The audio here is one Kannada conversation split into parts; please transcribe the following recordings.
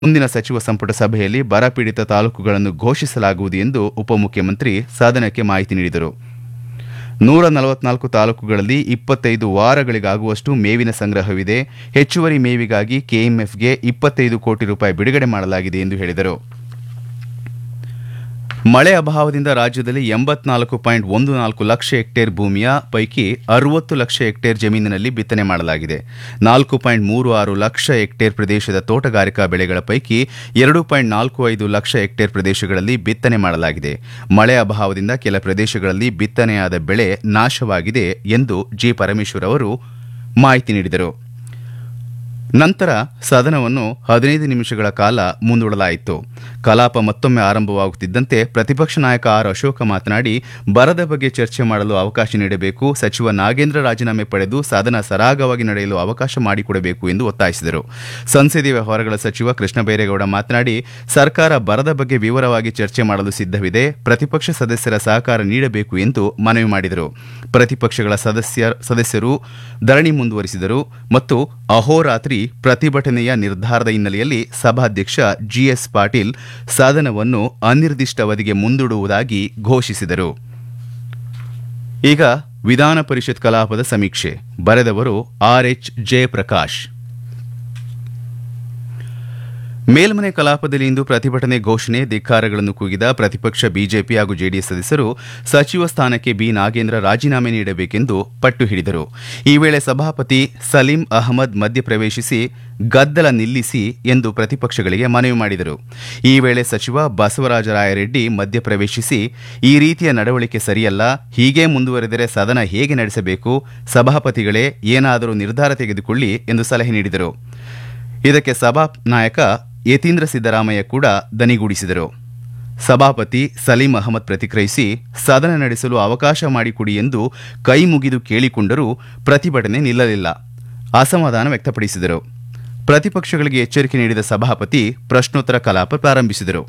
ಮುಂದಿನ ಸಚಿವ ಸಂಪುಟ ಸಭೆಯಲ್ಲಿ ಬರಪೀಡಿತ ತಾಲೂಕುಗಳನ್ನು ಘೋಷಿಸಲಾಗುವುದು ಎಂದು ಉಪಮುಖ್ಯಮಂತ್ರಿ ಸದನಕ್ಕೆ ಮಾಹಿತಿ ನೀಡಿದರು ನೂರ ನಲವತ್ನಾಲ್ಕು ತಾಲೂಕುಗಳಲ್ಲಿ ಇಪ್ಪತ್ತೈದು ವಾರಗಳಿಗಾಗುವಷ್ಟು ಮೇವಿನ ಸಂಗ್ರಹವಿದೆ ಹೆಚ್ಚುವರಿ ಮೇವಿಗಾಗಿ ಕೆಎಂಎಫ್ಗೆ ಇಪ್ಪತ್ತೈದು ಕೋಟಿ ರೂಪಾಯಿ ಬಿಡುಗಡೆ ಮಾಡಲಾಗಿದೆ ಎಂದು ಹೇಳಿದರು ಮಳೆ ಅಭಾವದಿಂದ ರಾಜ್ಯದಲ್ಲಿ ಎಂಬತ್ನಾಲ್ಕು ಪಾಯಿಂಟ್ ಒಂದು ನಾಲ್ಕು ಲಕ್ಷ ಹೆಕ್ಟೇರ್ ಭೂಮಿಯ ಪೈಕಿ ಅರವತ್ತು ಲಕ್ಷ ಹೆಕ್ಟೇರ್ ಜಮೀನಿನಲ್ಲಿ ಬಿತ್ತನೆ ಮಾಡಲಾಗಿದೆ ನಾಲ್ಕು ಪಾಯಿಂಟ್ ಮೂರು ಆರು ಲಕ್ಷ ಹೆಕ್ಟೇರ್ ಪ್ರದೇಶದ ತೋಟಗಾರಿಕಾ ಬೆಳೆಗಳ ಪೈಕಿ ಎರಡು ಪಾಯಿಂಟ್ ನಾಲ್ಕು ಐದು ಲಕ್ಷ ಹೆಕ್ಟೇರ್ ಪ್ರದೇಶಗಳಲ್ಲಿ ಬಿತ್ತನೆ ಮಾಡಲಾಗಿದೆ ಮಳೆ ಅಭಾವದಿಂದ ಕೆಲ ಪ್ರದೇಶಗಳಲ್ಲಿ ಬಿತ್ತನೆಯಾದ ಬೆಳೆ ನಾಶವಾಗಿದೆ ಎಂದು ಜಿ ಪರಮೇಶ್ವರ್ ಅವರು ಮಾಹಿತಿ ನೀಡಿದರು ನಂತರ ಸದನವನ್ನು ಹದಿನೈದು ನಿಮಿಷಗಳ ಕಾಲ ಮುಂದೂಡಲಾಯಿತು ಕಲಾಪ ಮತ್ತೊಮ್ಮೆ ಆರಂಭವಾಗುತ್ತಿದ್ದಂತೆ ಪ್ರತಿಪಕ್ಷ ನಾಯಕ ಆರ್ ಅಶೋಕ ಮಾತನಾಡಿ ಬರದ ಬಗ್ಗೆ ಚರ್ಚೆ ಮಾಡಲು ಅವಕಾಶ ನೀಡಬೇಕು ಸಚಿವ ನಾಗೇಂದ್ರ ರಾಜೀನಾಮೆ ಪಡೆದು ಸದನ ಸರಾಗವಾಗಿ ನಡೆಯಲು ಅವಕಾಶ ಮಾಡಿಕೊಡಬೇಕು ಎಂದು ಒತ್ತಾಯಿಸಿದರು ಸಂಸದೀಯ ವ್ಯವಹಾರಗಳ ಸಚಿವ ಕೃಷ್ಣ ಬೈರೇಗೌಡ ಮಾತನಾಡಿ ಸರ್ಕಾರ ಬರದ ಬಗ್ಗೆ ವಿವರವಾಗಿ ಚರ್ಚೆ ಮಾಡಲು ಸಿದ್ದವಿದೆ ಪ್ರತಿಪಕ್ಷ ಸದಸ್ಯರ ಸಹಕಾರ ನೀಡಬೇಕು ಎಂದು ಮನವಿ ಮಾಡಿದರು ಪ್ರತಿಪಕ್ಷಗಳ ಸದಸ್ಯ ಸದಸ್ಯರು ಧರಣಿ ಮುಂದುವರಿಸಿದರು ಮತ್ತು ಅಹೋರಾತ್ರಿ ಪ್ರತಿಭಟನೆಯ ನಿರ್ಧಾರದ ಹಿನ್ನೆಲೆಯಲ್ಲಿ ಸಭಾಧ್ಯಕ್ಷ ಜಿಎಸ್ ಪಾಟೀಲ್ ಸದನವನ್ನು ಅನಿರ್ದಿಷ್ಟಾವಧಿಗೆ ಮುಂದೂಡುವುದಾಗಿ ಘೋಷಿಸಿದರು ಈಗ ವಿಧಾನ ಪರಿಷತ್ ಕಲಾಪದ ಸಮೀಕ್ಷೆ ಬರೆದವರು ಆರ್ಎಚ್ ಜಯಪ್ರಕಾಶ್ ಮೇಲ್ಮನೆ ಕಲಾಪದಲ್ಲಿ ಇಂದು ಪ್ರತಿಭಟನೆ ಘೋಷಣೆ ಧಿಕ್ಕಾರಗಳನ್ನು ಕೂಗಿದ ಪ್ರತಿಪಕ್ಷ ಬಿಜೆಪಿ ಹಾಗೂ ಜೆಡಿಎಸ್ ಸದಸ್ಯರು ಸಚಿವ ಸ್ಥಾನಕ್ಕೆ ಬಿ ನಾಗೇಂದ್ರ ರಾಜೀನಾಮೆ ನೀಡಬೇಕೆಂದು ಪಟ್ಟು ಹಿಡಿದರು ಈ ವೇಳೆ ಸಭಾಪತಿ ಸಲೀಂ ಅಹಮದ್ ಮಧ್ಯಪ್ರವೇಶಿಸಿ ಗದ್ದಲ ನಿಲ್ಲಿಸಿ ಎಂದು ಪ್ರತಿಪಕ್ಷಗಳಿಗೆ ಮನವಿ ಮಾಡಿದರು ಈ ವೇಳೆ ಸಚಿವ ಬಸವರಾಜ ರಾಯರೆಡ್ಡಿ ಮಧ್ಯಪ್ರವೇಶಿಸಿ ಈ ರೀತಿಯ ನಡವಳಿಕೆ ಸರಿಯಲ್ಲ ಹೀಗೆ ಮುಂದುವರೆದರೆ ಸದನ ಹೇಗೆ ನಡೆಸಬೇಕು ಸಭಾಪತಿಗಳೇ ಏನಾದರೂ ನಿರ್ಧಾರ ತೆಗೆದುಕೊಳ್ಳಿ ಎಂದು ಸಲಹೆ ನೀಡಿದರು ಇದಕ್ಕೆ ಸಭಾ ನಾಯಕ ಯತೀಂದ್ರ ಸಿದ್ದರಾಮಯ್ಯ ಕೂಡ ದನಿಗೂಡಿಸಿದರು ಸಭಾಪತಿ ಸಲೀಂ ಅಹಮದ್ ಪ್ರತಿಕ್ರಿಯಿಸಿ ಸದನ ನಡೆಸಲು ಅವಕಾಶ ಮಾಡಿಕೊಡಿ ಎಂದು ಕೈ ಮುಗಿದು ಕೇಳಿಕೊಂಡರೂ ಪ್ರತಿಭಟನೆ ನಿಲ್ಲಲಿಲ್ಲ ಅಸಮಾಧಾನ ವ್ಯಕ್ತಪಡಿಸಿದರು ಪ್ರತಿಪಕ್ಷಗಳಿಗೆ ಎಚ್ಚರಿಕೆ ನೀಡಿದ ಸಭಾಪತಿ ಪ್ರಶ್ನೋತ್ತರ ಕಲಾಪ ಪ್ರಾರಂಭಿಸಿದರು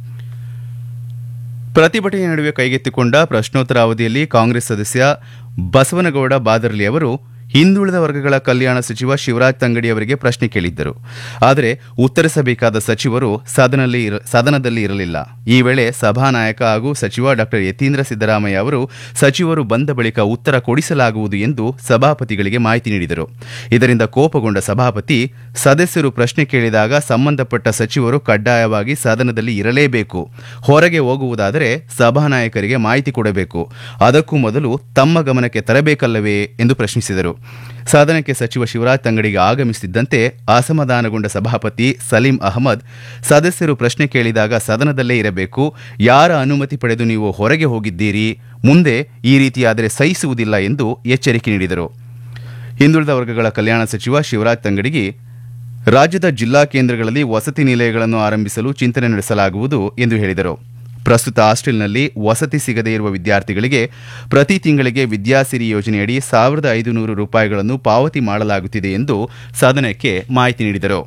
ಪ್ರತಿಭಟನೆ ನಡುವೆ ಕೈಗೆತ್ತಿಕೊಂಡ ಪ್ರಶ್ನೋತ್ತರ ಅವಧಿಯಲ್ಲಿ ಕಾಂಗ್ರೆಸ್ ಸದಸ್ಯ ಬಸವನಗೌಡ ಬಾದರ್ಲಿ ಅವರು ಹಿಂದುಳಿದ ವರ್ಗಗಳ ಕಲ್ಯಾಣ ಸಚಿವ ಶಿವರಾಜ್ ತಂಗಡಿ ಅವರಿಗೆ ಪ್ರಶ್ನೆ ಕೇಳಿದ್ದರು ಆದರೆ ಉತ್ತರಿಸಬೇಕಾದ ಸಚಿವರು ಸದನದಲ್ಲಿ ಇರಲಿಲ್ಲ ಈ ವೇಳೆ ಸಭಾನಾಯಕ ಹಾಗೂ ಸಚಿವ ಡಾ ಯತೀಂದ್ರ ಸಿದ್ದರಾಮಯ್ಯ ಅವರು ಸಚಿವರು ಬಂದ ಬಳಿಕ ಉತ್ತರ ಕೊಡಿಸಲಾಗುವುದು ಎಂದು ಸಭಾಪತಿಗಳಿಗೆ ಮಾಹಿತಿ ನೀಡಿದರು ಇದರಿಂದ ಕೋಪಗೊಂಡ ಸಭಾಪತಿ ಸದಸ್ಯರು ಪ್ರಶ್ನೆ ಕೇಳಿದಾಗ ಸಂಬಂಧಪಟ್ಟ ಸಚಿವರು ಕಡ್ಡಾಯವಾಗಿ ಸದನದಲ್ಲಿ ಇರಲೇಬೇಕು ಹೊರಗೆ ಹೋಗುವುದಾದರೆ ಸಭಾನಾಯಕರಿಗೆ ಮಾಹಿತಿ ಕೊಡಬೇಕು ಅದಕ್ಕೂ ಮೊದಲು ತಮ್ಮ ಗಮನಕ್ಕೆ ತರಬೇಕಲ್ಲವೇ ಎಂದು ಪ್ರಶ್ನಿಸಿದರು ಸದನಕ್ಕೆ ಸಚಿವ ಶಿವರಾಜ್ ತಂಗಡಿಗೆ ಆಗಮಿಸುತ್ತಿದ್ದಂತೆ ಅಸಮಾಧಾನಗೊಂಡ ಸಭಾಪತಿ ಸಲೀಂ ಅಹಮದ್ ಸದಸ್ಯರು ಪ್ರಶ್ನೆ ಕೇಳಿದಾಗ ಸದನದಲ್ಲೇ ಇರಬೇಕು ಯಾರ ಅನುಮತಿ ಪಡೆದು ನೀವು ಹೊರಗೆ ಹೋಗಿದ್ದೀರಿ ಮುಂದೆ ಈ ರೀತಿಯಾದರೆ ಸಹಿಸುವುದಿಲ್ಲ ಎಂದು ಎಚ್ಚರಿಕೆ ನೀಡಿದರು ಹಿಂದುಳಿದ ವರ್ಗಗಳ ಕಲ್ಯಾಣ ಸಚಿವ ಶಿವರಾಜ್ ತಂಗಡಿಗೆ ರಾಜ್ಯದ ಜಿಲ್ಲಾ ಕೇಂದ್ರಗಳಲ್ಲಿ ವಸತಿ ನಿಲಯಗಳನ್ನು ಆರಂಭಿಸಲು ಚಿಂತನೆ ನಡೆಸಲಾಗುವುದು ಎಂದು ಹೇಳಿದರು ಪ್ರಸ್ತುತ ಹಾಸ್ಟೆಲ್ನಲ್ಲಿ ವಸತಿ ಸಿಗದೇ ಇರುವ ವಿದ್ಯಾರ್ಥಿಗಳಿಗೆ ಪ್ರತಿ ತಿಂಗಳಿಗೆ ವಿದ್ಯಾಸಿರಿ ಯೋಜನೆಯಡಿ ಸಾವಿರದ ಐದು ನೂರು ರೂಪಾಯಿಗಳನ್ನು ಪಾವತಿ ಮಾಡಲಾಗುತ್ತಿದೆ ಎಂದು ಸದನಕ್ಕೆ ಮಾಹಿತಿ ನೀಡಿದರು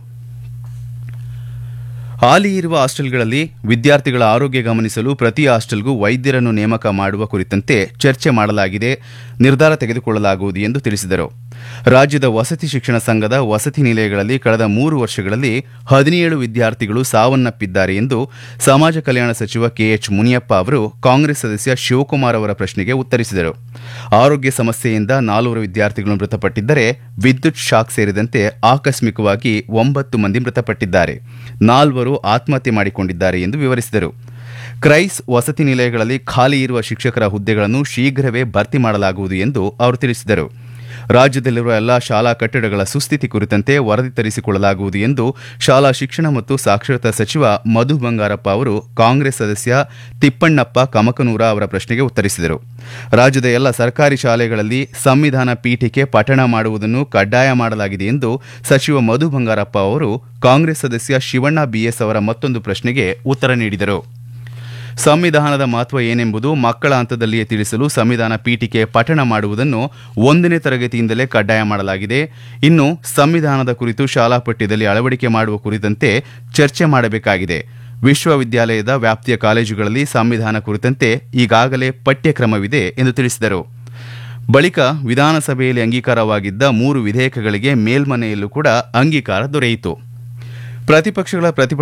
ಹಾಲಿ ಇರುವ ಹಾಸ್ಟೆಲ್ಗಳಲ್ಲಿ ವಿದ್ಯಾರ್ಥಿಗಳ ಆರೋಗ್ಯ ಗಮನಿಸಲು ಪ್ರತಿ ಹಾಸ್ಟೆಲ್ಗೂ ವೈದ್ಯರನ್ನು ನೇಮಕ ಮಾಡುವ ಕುರಿತಂತೆ ಚರ್ಚೆ ಮಾಡಲಾಗಿದೆ ನಿರ್ಧಾರ ತೆಗೆದುಕೊಳ್ಳಲಾಗುವುದು ಎಂದು ತಿಳಿಸಿದರು ರಾಜ್ಯದ ವಸತಿ ಶಿಕ್ಷಣ ಸಂಘದ ವಸತಿ ನಿಲಯಗಳಲ್ಲಿ ಕಳೆದ ಮೂರು ವರ್ಷಗಳಲ್ಲಿ ಹದಿನೇಳು ವಿದ್ಯಾರ್ಥಿಗಳು ಸಾವನ್ನಪ್ಪಿದ್ದಾರೆ ಎಂದು ಸಮಾಜ ಕಲ್ಯಾಣ ಸಚಿವ ಕೆಎಚ್ ಮುನಿಯಪ್ಪ ಅವರು ಕಾಂಗ್ರೆಸ್ ಸದಸ್ಯ ಶಿವಕುಮಾರ್ ಅವರ ಪ್ರಶ್ನೆಗೆ ಉತ್ತರಿಸಿದರು ಆರೋಗ್ಯ ಸಮಸ್ಯೆಯಿಂದ ನಾಲ್ವರು ವಿದ್ಯಾರ್ಥಿಗಳು ಮೃತಪಟ್ಟಿದ್ದರೆ ವಿದ್ಯುತ್ ಶಾಕ್ ಸೇರಿದಂತೆ ಆಕಸ್ಮಿಕವಾಗಿ ಒಂಬತ್ತು ಮಂದಿ ಮೃತಪಟ್ಟಿದ್ದಾರೆ ನಾಲ್ವರು ಆತ್ಮಹತ್ಯೆ ಮಾಡಿಕೊಂಡಿದ್ದಾರೆ ಎಂದು ವಿವರಿಸಿದರು ಕ್ರೈಸ್ ವಸತಿ ನಿಲಯಗಳಲ್ಲಿ ಖಾಲಿ ಇರುವ ಶಿಕ್ಷಕರ ಹುದ್ದೆಗಳನ್ನು ಶೀಘ್ರವೇ ಭರ್ತಿ ಮಾಡಲಾಗುವುದು ಎಂದು ಅವರು ತಿಳಿಸಿದರು ರಾಜ್ಯದಲ್ಲಿರುವ ಎಲ್ಲಾ ಶಾಲಾ ಕಟ್ಟಡಗಳ ಸುಸ್ಥಿತಿ ಕುರಿತಂತೆ ವರದಿ ತರಿಸಿಕೊಳ್ಳಲಾಗುವುದು ಎಂದು ಶಾಲಾ ಶಿಕ್ಷಣ ಮತ್ತು ಸಾಕ್ಷರತಾ ಸಚಿವ ಮಧು ಬಂಗಾರಪ್ಪ ಅವರು ಕಾಂಗ್ರೆಸ್ ಸದಸ್ಯ ತಿಪ್ಪಣ್ಣಪ್ಪ ಕಮಕನೂರ ಅವರ ಪ್ರಶ್ನೆಗೆ ಉತ್ತರಿಸಿದರು ರಾಜ್ಯದ ಎಲ್ಲ ಸರ್ಕಾರಿ ಶಾಲೆಗಳಲ್ಲಿ ಸಂವಿಧಾನ ಪೀಠಿಕೆ ಪಠಣ ಮಾಡುವುದನ್ನು ಕಡ್ಡಾಯ ಮಾಡಲಾಗಿದೆ ಎಂದು ಸಚಿವ ಮಧು ಬಂಗಾರಪ್ಪ ಅವರು ಕಾಂಗ್ರೆಸ್ ಸದಸ್ಯ ಶಿವಣ್ಣ ಬಿಎಸ್ ಅವರ ಮತ್ತೊಂದು ಪ್ರಶ್ನೆಗೆ ಉತ್ತರ ನೀಡಿದರು ಸಂವಿಧಾನದ ಮಹತ್ವ ಏನೆಂಬುದು ಮಕ್ಕಳ ಹಂತದಲ್ಲಿಯೇ ತಿಳಿಸಲು ಸಂವಿಧಾನ ಪೀಠಿಕೆ ಪಠಣ ಮಾಡುವುದನ್ನು ಒಂದನೇ ತರಗತಿಯಿಂದಲೇ ಕಡ್ಡಾಯ ಮಾಡಲಾಗಿದೆ ಇನ್ನು ಸಂವಿಧಾನದ ಕುರಿತು ಶಾಲಾ ಪಠ್ಯದಲ್ಲಿ ಅಳವಡಿಕೆ ಮಾಡುವ ಕುರಿತಂತೆ ಚರ್ಚೆ ಮಾಡಬೇಕಾಗಿದೆ ವಿಶ್ವವಿದ್ಯಾಲಯದ ವ್ಯಾಪ್ತಿಯ ಕಾಲೇಜುಗಳಲ್ಲಿ ಸಂವಿಧಾನ ಕುರಿತಂತೆ ಈಗಾಗಲೇ ಪಠ್ಯಕ್ರಮವಿದೆ ಎಂದು ತಿಳಿಸಿದರು ಬಳಿಕ ವಿಧಾನಸಭೆಯಲ್ಲಿ ಅಂಗೀಕಾರವಾಗಿದ್ದ ಮೂರು ವಿಧೇಯಕಗಳಿಗೆ ಮೇಲ್ಮನೆಯಲ್ಲೂ ಕೂಡ ಅಂಗೀಕಾರ ದೊರೆಯಿತು ಪ್ರತಿಪಕ್ಷಗಳ ಪ್ರತಿಭಟನೆ